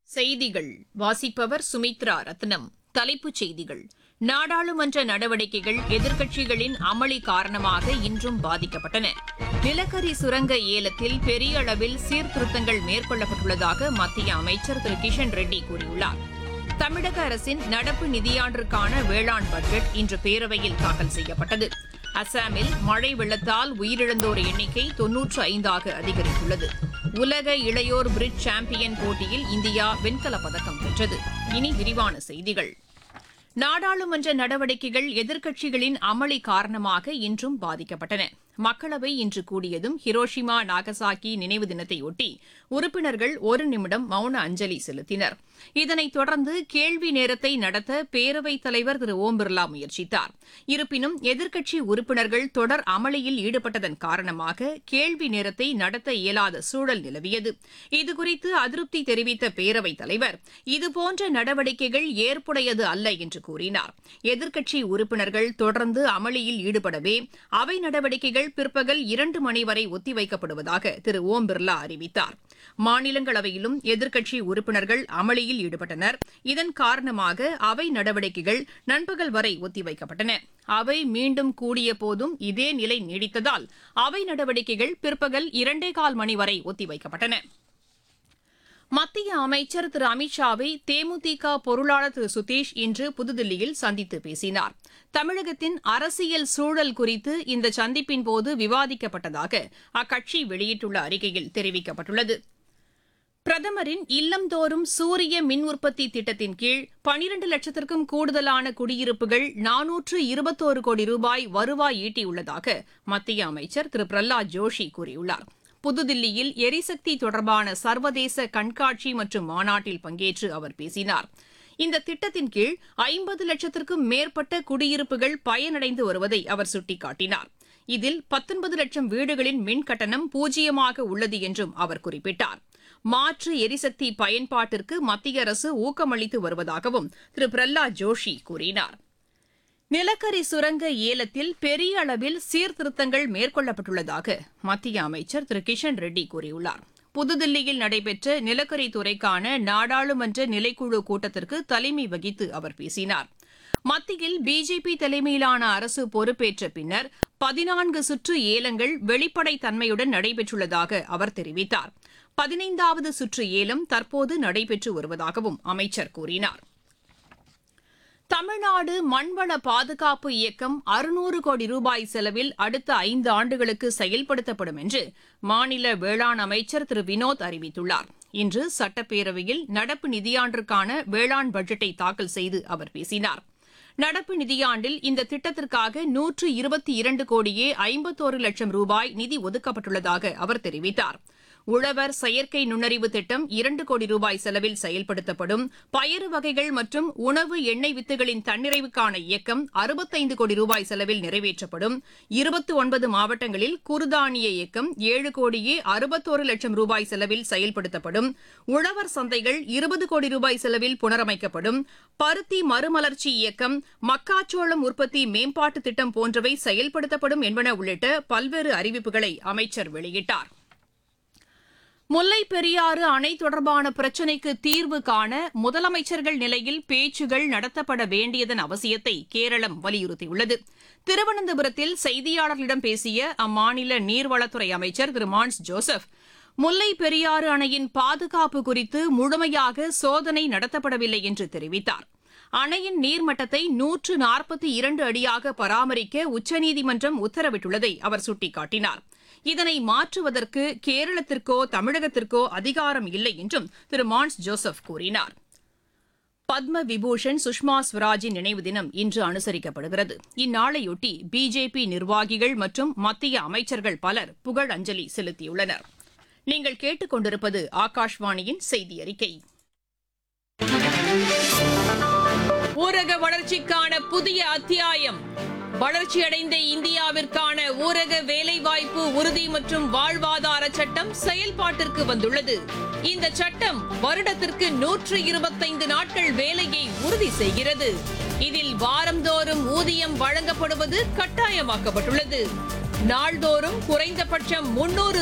செய்திகள் வாசிப்பவர் சுமித்ரா ரத்னம் தலைப்புச் செய்திகள் நாடாளுமன்ற நடவடிக்கைகள் எதிர்க்கட்சிகளின் அமளி காரணமாக இன்றும் பாதிக்கப்பட்டன நிலக்கரி சுரங்க ஏலத்தில் பெரிய அளவில் சீர்திருத்தங்கள் மேற்கொள்ளப்பட்டுள்ளதாக மத்திய அமைச்சர் திரு கிஷன் ரெட்டி கூறியுள்ளார் தமிழக அரசின் நடப்பு நிதியாண்டிற்கான வேளாண் பட்ஜெட் இன்று பேரவையில் தாக்கல் செய்யப்பட்டது அசாமில் மழை வெள்ளத்தால் உயிரிழந்தோர் எண்ணிக்கை தொன்னூற்று ஐந்தாக அதிகரித்துள்ளது உலக இளையோர் பிரிட்ஜ் சாம்பியன் போட்டியில் இந்தியா வெண்கலப் பதக்கம் வென்றது இனி விரிவான செய்திகள் நாடாளுமன்ற நடவடிக்கைகள் எதிர்க்கட்சிகளின் அமளி காரணமாக இன்றும் பாதிக்கப்பட்டன மக்களவை இன்று கூடியதும் ஹிரோஷிமா நாகசாக்கி நினைவு தினத்தையொட்டி உறுப்பினர்கள் ஒரு நிமிடம் மௌன அஞ்சலி செலுத்தினர் இதனைத் தொடர்ந்து கேள்வி நேரத்தை நடத்த பேரவைத் தலைவர் திரு ஓம் பிர்லா முயற்சித்தார் இருப்பினும் எதிர்க்கட்சி உறுப்பினர்கள் தொடர் அமளியில் ஈடுபட்டதன் காரணமாக கேள்வி நேரத்தை நடத்த இயலாத சூழல் நிலவியது இதுகுறித்து அதிருப்தி தெரிவித்த பேரவைத் தலைவர் இதுபோன்ற நடவடிக்கைகள் ஏற்புடையது அல்ல என்று கூறினார் எதிர்க்கட்சி உறுப்பினர்கள் தொடர்ந்து அமளியில் ஈடுபடவே அவை நடவடிக்கைகள் பிற்பகல் இரண்டு மணி வரை ஒத்திவைக்கப்படுவதாக திரு ஓம் பிர்லா அறிவித்தார் மாநிலங்களவையிலும் எதிர்க்கட்சி உறுப்பினர்கள் அமளியில் ஈடுபட்டனர் இதன் காரணமாக அவை நடவடிக்கைகள் நண்பகல் வரை ஒத்திவைக்கப்பட்டன அவை மீண்டும் கூடிய போதும் இதே நிலை நீடித்ததால் அவை நடவடிக்கைகள் பிற்பகல் இரண்டே கால் மணி வரை ஒத்திவைக்கப்பட்டன மத்திய அமைச்சர் திரு அமித்ஷாவை தேமுதிக பொருளாளர் திரு சுதீஷ் இன்று புதுதில்லியில் சந்தித்து பேசினார் தமிழகத்தின் அரசியல் சூழல் குறித்து இந்த சந்திப்பின் போது விவாதிக்கப்பட்டதாக அக்கட்சி வெளியிட்டுள்ள அறிக்கையில் தெரிவிக்கப்பட்டுள்ளது பிரதமரின் இல்லந்தோறும் சூரிய மின் உற்பத்தி திட்டத்தின் கீழ் பனிரண்டு லட்சத்திற்கும் கூடுதலான குடியிருப்புகள் நானூற்று இருபத்தோரு கோடி ரூபாய் வருவாய் ஈட்டியுள்ளதாக மத்திய அமைச்சர் திரு பிரஹ்லாத் ஜோஷி கூறியுள்ளார் புதுதில்லியில் எரிசக்தி தொடர்பான சர்வதேச கண்காட்சி மற்றும் மாநாட்டில் பங்கேற்று அவர் பேசினார் இந்த திட்டத்தின் கீழ் ஐம்பது லட்சத்திற்கும் மேற்பட்ட குடியிருப்புகள் பயனடைந்து வருவதை அவர் சுட்டிக்காட்டினார் இதில் பத்தொன்பது லட்சம் வீடுகளின் மின் கட்டணம் பூஜ்ஜியமாக உள்ளது என்றும் அவர் குறிப்பிட்டார் மாற்று எரிசக்தி பயன்பாட்டிற்கு மத்திய அரசு ஊக்கமளித்து வருவதாகவும் திரு பிரஹ்லாத் ஜோஷி கூறினார் நிலக்கரி சுரங்க ஏலத்தில் பெரிய அளவில் சீர்திருத்தங்கள் மேற்கொள்ளப்பட்டுள்ளதாக மத்திய அமைச்சர் திரு கிஷன் ரெட்டி கூறியுள்ளார் புதுதில்லியில் நடைபெற்ற நிலக்கரி துறைக்கான நாடாளுமன்ற நிலைக்குழு கூட்டத்திற்கு தலைமை வகித்து அவர் பேசினார் மத்தியில் பிஜேபி தலைமையிலான அரசு பொறுப்பேற்ற பின்னர் பதினான்கு சுற்று ஏலங்கள் வெளிப்படைத் தன்மையுடன் நடைபெற்றுள்ளதாக அவர் தெரிவித்தார் பதினைந்தாவது சுற்று ஏலம் தற்போது நடைபெற்று வருவதாகவும் அமைச்சர் கூறினார் தமிழ்நாடு மண்வள பாதுகாப்பு இயக்கம் அறுநூறு கோடி ரூபாய் செலவில் அடுத்த ஐந்து ஆண்டுகளுக்கு செயல்படுத்தப்படும் என்று மாநில வேளாண் அமைச்சர் திரு வினோத் அறிவித்துள்ளார் இன்று சட்டப்பேரவையில் நடப்பு நிதியாண்டிற்கான வேளாண் பட்ஜெட்டை தாக்கல் செய்து அவர் பேசினார் நடப்பு நிதியாண்டில் இந்த திட்டத்திற்காக நூற்று இருபத்தி இரண்டு கோடியே ஐம்பத்தோரு லட்சம் ரூபாய் நிதி ஒதுக்கப்பட்டுள்ளதாக அவர் தெரிவித்தார் உழவர் செயற்கை நுண்ணறிவு திட்டம் இரண்டு கோடி ரூபாய் செலவில் செயல்படுத்தப்படும் பயறு வகைகள் மற்றும் உணவு எண்ணெய் வித்துகளின் தன்னிறைவுக்கான இயக்கம் அறுபத்தைந்து கோடி ரூபாய் செலவில் நிறைவேற்றப்படும் இருபத்தி ஒன்பது மாவட்டங்களில் குறுதானிய இயக்கம் ஏழு கோடியே அறுபத்தோரு லட்சம் ரூபாய் செலவில் செயல்படுத்தப்படும் உழவர் சந்தைகள் இருபது கோடி ரூபாய் செலவில் புனரமைக்கப்படும் பருத்தி மறுமலர்ச்சி இயக்கம் மக்காச்சோளம் உற்பத்தி மேம்பாட்டு திட்டம் போன்றவை செயல்படுத்தப்படும் என்பன உள்ளிட்ட பல்வேறு அறிவிப்புகளை அமைச்சர் வெளியிட்டார் முல்லை பெரியாறு அணை தொடர்பான பிரச்சினைக்கு தீர்வு காண முதலமைச்சர்கள் நிலையில் பேச்சுகள் நடத்தப்பட வேண்டியதன் அவசியத்தை கேரளம் வலியுறுத்தியுள்ளது திருவனந்தபுரத்தில் செய்தியாளர்களிடம் பேசிய அம்மாநில நீர்வளத்துறை அமைச்சர் திரு மான்ஸ் ஜோசப் முல்லை பெரியாறு அணையின் பாதுகாப்பு குறித்து முழுமையாக சோதனை நடத்தப்படவில்லை என்று தெரிவித்தார் அணையின் நீர்மட்டத்தை நூற்று நாற்பத்தி இரண்டு அடியாக பராமரிக்க உச்சநீதிமன்றம் உத்தரவிட்டுள்ளதை அவர் சுட்டிக்காட்டினார் இதனை மாற்றுவதற்கு கேரளத்திற்கோ தமிழகத்திற்கோ அதிகாரம் இல்லை என்றும் திரு மான்ஸ் ஜோசப் கூறினார் பத்ம விபூஷன் சுஷ்மா ஸ்வராஜின் நினைவு தினம் இன்று அனுசரிக்கப்படுகிறது இந்நாளையொட்டி பிஜேபி நிர்வாகிகள் மற்றும் மத்திய அமைச்சர்கள் பலர் புகழ் அஞ்சலி செலுத்தியுள்ளனர் நீங்கள் கேட்டுக்கொண்டிருப்பது ஆகாஷ்வாணியின் செய்தி அறிக்கை ஊரக வளர்ச்சிக்கான புதிய அத்தியாயம் வளர்ச்சியடைந்த இந்தியாவிற்கான ஊரக வேலைவாய்ப்பு உறுதி மற்றும் வாழ்வாதார சட்டம் செயல்பாட்டிற்கு வந்துள்ளது இந்த சட்டம் வருடத்திற்கு நூற்று இருபத்தைந்து நாட்கள் வேலையை உறுதி செய்கிறது இதில் வாரந்தோறும் ஊதியம் வழங்கப்படுவது கட்டாயமாக்கப்பட்டுள்ளது நாள்தோறும் குறைந்தபட்சம் முன்னூறு